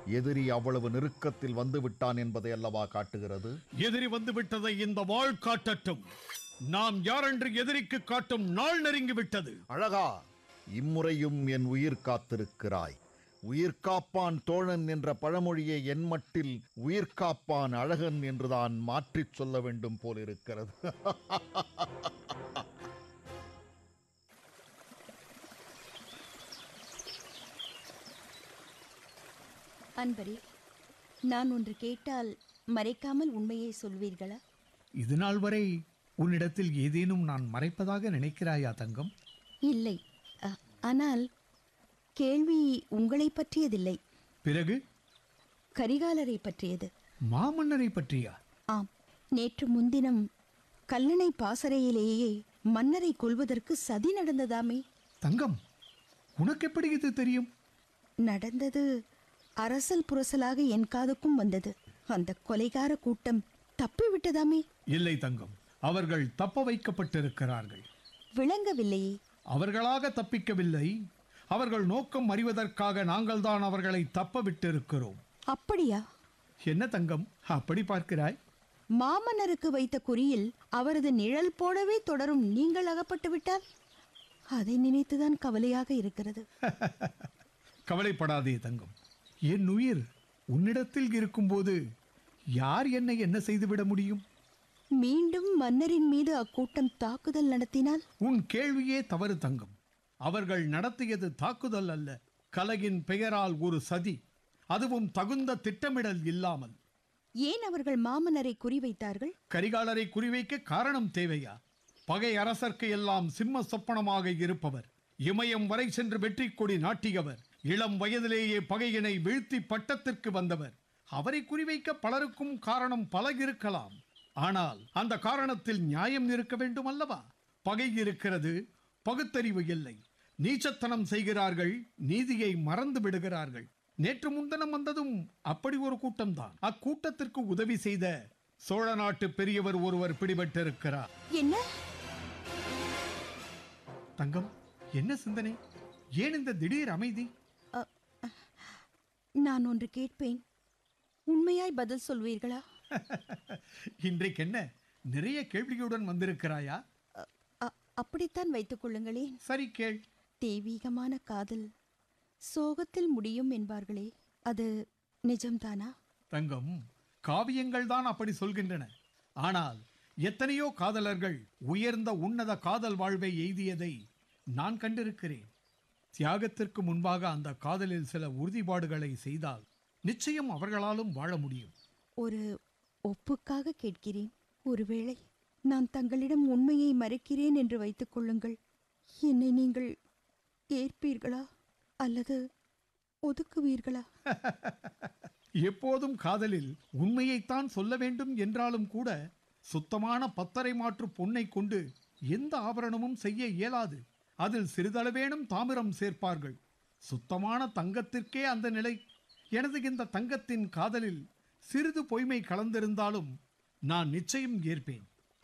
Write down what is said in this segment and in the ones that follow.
எதிரி அவ்வளவு நெருக்கத்தில் வந்து விட்டான் என்பதை அல்லவா காட்டுகிறது எதிரி வந்து விட்டதை இந்த வாழ் காட்டட்டும் நாம் யாரென்று எதிரிக்கு காட்டும் நாள் நெருங்கி விட்டது அழகா இம்முறையும் என் உயிர் காத்திருக்கிறாய் உயிர் காப்பான் தோழன் என்ற பழமொழியை என் மட்டில் உயிர் காப்பான் அழகன் என்றுதான் மாற்றிச் சொல்ல வேண்டும் போலிருக்கிறது அன்பரே நான் ஒன்று கேட்டால் மறைக்காமல் உண்மையை சொல்வீர்களா இது நாள் வரை உன்னிடத்தில் ஏதேனும் நான் மறைப்பதாக நினைக்கிறாயா தங்கம் இல்லை அ, ஆனால் கேள்வி உங்களை பற்றியதில்லை பிறகு கரிகாலரை பற்றியது மாமன்னரை பற்றியா ஆம் நேற்று முன்தினம் கல்லணை பாசறையிலேயே மன்னரை கொல்வதற்கு சதி நடந்ததாமே தங்கம் உனக்கு எப்படி இது தெரியும் நடந்தது அரசல் புரசலாக என் காதுக்கும் வந்தது அந்த கொலைகார கூட்டம் தப்பிவிட்டதாமே இல்லை தங்கம் அவர்கள் தப்ப வைக்கப்பட்டிருக்கிறார்கள் விளங்கவில்லையே அவர்களாக தப்பிக்கவில்லை அவர்கள் நோக்கம் அறிவதற்காக நாங்கள்தான் அவர்களை தப்ப விட்டிருக்கிறோம் அப்படியா என்ன தங்கம் அப்படி பார்க்கிறாய் மாமன்னருக்கு வைத்த குறியில் அவரது நிழல் போடவே தொடரும் நீங்கள் அகப்பட்டு விட்டால் அதை நினைத்துதான் கவலையாக இருக்கிறது கவலைப்படாதே தங்கம் என் உயிர் உன்னிடத்தில் இருக்கும்போது யார் என்னை என்ன செய்துவிட முடியும் மீண்டும் மன்னரின் மீது அக்கூட்டம் தாக்குதல் நடத்தினால் உன் கேள்வியே தவறு தங்கம் அவர்கள் நடத்தியது தாக்குதல் அல்ல கலையின் பெயரால் ஒரு சதி அதுவும் தகுந்த திட்டமிடல் இல்லாமல் ஏன் அவர்கள் மாமன்னரை குறிவைத்தார்கள் கரிகாலரை குறிவைக்க காரணம் தேவையா பகை அரசர்க்கு எல்லாம் சிம்ம சொப்பனமாக இருப்பவர் இமயம் வரை சென்று வெற்றி கொடி நாட்டியவர் இளம் வயதிலேயே பகையினை வீழ்த்தி பட்டத்திற்கு வந்தவர் அவரை குறிவைக்க பலருக்கும் காரணம் பல இருக்கலாம் ஆனால் அந்த காரணத்தில் நியாயம் இருக்க வேண்டும் அல்லவா பகை இருக்கிறது பகுத்தறிவு இல்லை நீச்சத்தனம் செய்கிறார்கள் நீதியை மறந்து விடுகிறார்கள் நேற்று முன்தினம் வந்ததும் அப்படி ஒரு கூட்டம்தான் அக்கூட்டத்திற்கு உதவி செய்த சோழ நாட்டு பெரியவர் ஒருவர் பிடிபட்டிருக்கிறார் என்ன தங்கம் என்ன சிந்தனை ஏன் இந்த திடீர் அமைதி அ, அ, நான் ஒன்று கேட்பேன் உண்மையாய் பதில் சொல்வீர்களா இன்றைக்கு என்ன நிறைய கேள்வியுடன் வந்திருக்கிறாயா அ, அ, அப்படித்தான் வைத்துக் கொள்ளுங்களேன் சரி கேள் தெய்வீகமான காதல் சோகத்தில் முடியும் என்பார்களே அது நிஜம்தானா தங்கம் காவியங்கள் தான் அப்படி சொல்கின்றன ஆனால் எத்தனையோ காதலர்கள் உயர்ந்த உன்னத காதல் வாழ்வை எய்தியதை நான் கண்டிருக்கிறேன் தியாகத்திற்கு முன்பாக அந்த காதலில் சில உறுதிப்பாடுகளை செய்தால் நிச்சயம் அவர்களாலும் வாழ முடியும் ஒரு ஒப்புக்காக கேட்கிறேன் ஒருவேளை நான் தங்களிடம் உண்மையை மறைக்கிறேன் என்று வைத்துக் கொள்ளுங்கள் என்னை நீங்கள் ஏற்பீர்களா அல்லது ஒதுக்குவீர்களா எப்போதும் காதலில் உண்மையைத்தான் சொல்ல வேண்டும் என்றாலும் கூட சுத்தமான பத்தரை மாற்று பொன்னை கொண்டு எந்த ஆபரணமும் செய்ய இயலாது அதில் சிறிதளவேனும் தாமிரம் சேர்ப்பார்கள் சுத்தமான தங்கத்திற்கே அந்த நிலை எனது இந்த தங்கத்தின் காதலில் சிறிது பொய்மை கலந்திருந்தாலும் நான் நிச்சயம் ஏற்பேன்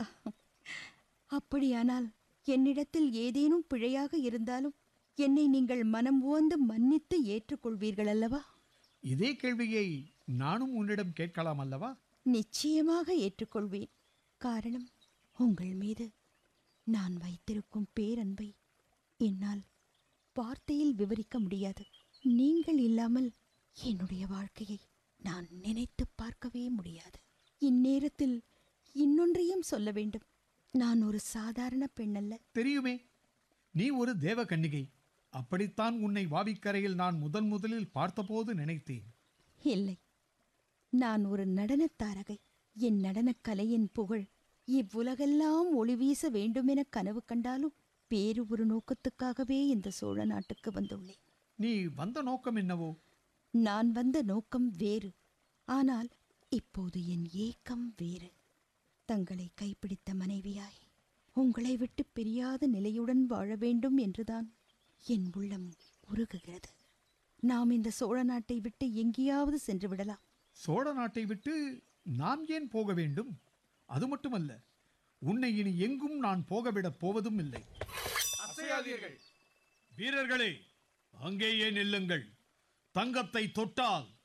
அப்படியானால் என்னிடத்தில் ஏதேனும் பிழையாக இருந்தாலும் என்னை நீங்கள் மனம் உவந்து மன்னித்து ஏற்றுக்கொள்வீர்கள் அல்லவா இதே கேள்வியை நானும் உன்னிடம் கேட்கலாம் அல்லவா நிச்சயமாக ஏற்றுக்கொள்வேன் காரணம் உங்கள் மீது நான் வைத்திருக்கும் பேரன்பை என்னால் வார்த்தையில் விவரிக்க முடியாது நீங்கள் இல்லாமல் என்னுடைய வாழ்க்கையை நான் நினைத்து பார்க்கவே முடியாது இந்நேரத்தில் இன்னொன்றையும் சொல்ல வேண்டும் நான் ஒரு சாதாரண பெண்ணல்ல தெரியுமே நீ ஒரு தேவ கன்னிகை அப்படித்தான் உன்னை வாவிக்கரையில் நான் முதன் முதலில் பார்த்தபோது நினைத்தேன் இல்லை நான் ஒரு நடனத் தாரகை என் நடனக் கலையின் புகழ் இவ்வுலகெல்லாம் ஒளி வீச வேண்டுமென கனவு கண்டாலும் வேறு ஒரு நோக்கத்துக்காகவே இந்த சோழ நாட்டுக்கு வந்துள்ளேன் நீ வந்த நோக்கம் என்னவோ நான் வந்த நோக்கம் வேறு ஆனால் இப்போது என் ஏக்கம் வேறு தங்களை கைப்பிடித்த மனைவியாய் உங்களை விட்டு பிரியாத நிலையுடன் வாழ வேண்டும் என்றுதான் என் உள்ளம் உருகுகிறது நாம் இந்த சோழ நாட்டை விட்டு எங்கேயாவது சென்று விடலாம் சோழ நாட்டை விட்டு நாம் ஏன் போக வேண்டும் அது மட்டுமல்ல உன்னை இனி எங்கும் நான் போகவிடப் போவதும் இல்லை வீரர்களே அங்கேயே நில்லுங்கள் தங்கத்தை தொட்டால்